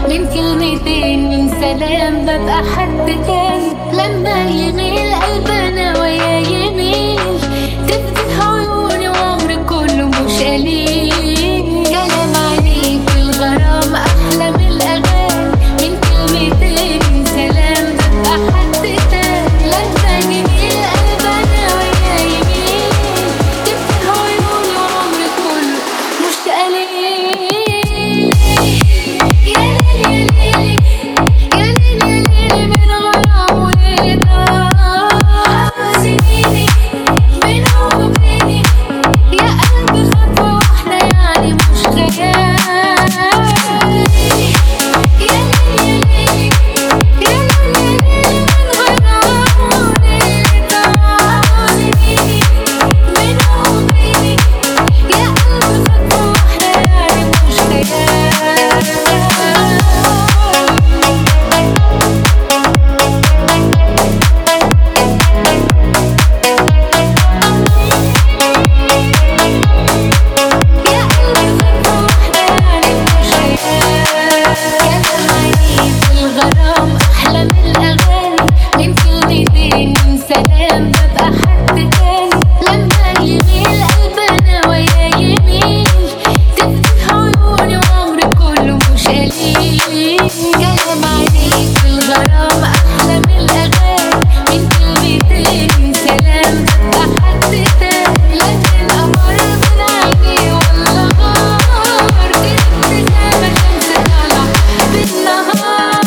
من كلمتين من سلام ببقى حد تاني لما يميل قلبنا ويا يميل تفتح عيوني وعمري كله مش قليل كلام عليك الغرام أحلى من الأغاني من كلمتين من سلام ببقى حد تاني لما يميل قلبنا ويا يميل تفتح عيوني وعمري كله مش قليل يا ليل يا ليل يا ليل يا ليل من غرام وليلة سنيني بينه وبيني يا قلبي خطوة واحدة يعني مش خيال يا ليل يا ليل يا ليل من غرام وليلة سنيني بينه وبيني يا قلبي خطوة واحدة يعني مش خيال يا قلبي خطوة واحدة يعني مش خيال كلام عينيك الغرام أحلى من الأغاني من كلمتين من سلام ببقى حد تاني لما يميل قلبنا ويا يميل تفتح عيوني وعمري كله مش قليل كلام عينيك الغرام أحلى من الأغاني من كلمتين من سلام ببقى حد تاني لكن قمر من عيني ولا غار كنت زي ما شمس طالعة بالنهار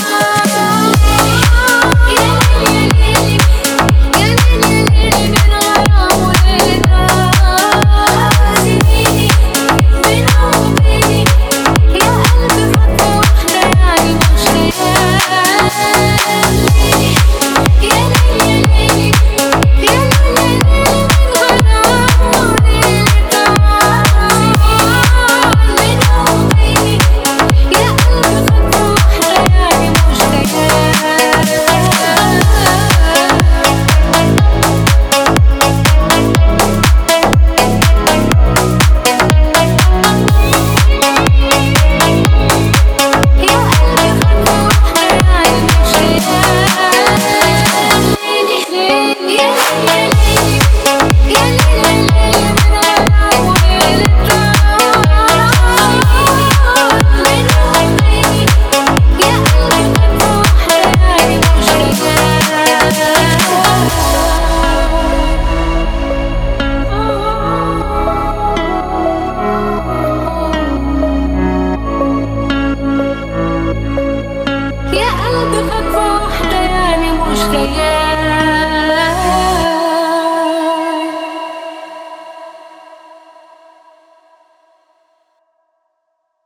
يا ليل يا ليل يا ليل يا ليل من غرام وليلة سنيني بينه وبيني يا قلبي خطوة واحدة يعني مش خيال يا ليل يا ليل يا ليل يا ليل من غرام وليلة بينه وبيني يا قلبي خطوة واحدة يعني مش خيال يا قلبي خطوة واحدة يعني مش خيال يا ليل يا ليل من غرام وليلة بينه وبيني يا قلبي خطوة واحدة يعني مش خيال يا قلبي خطوة واحدة يعني مش خيال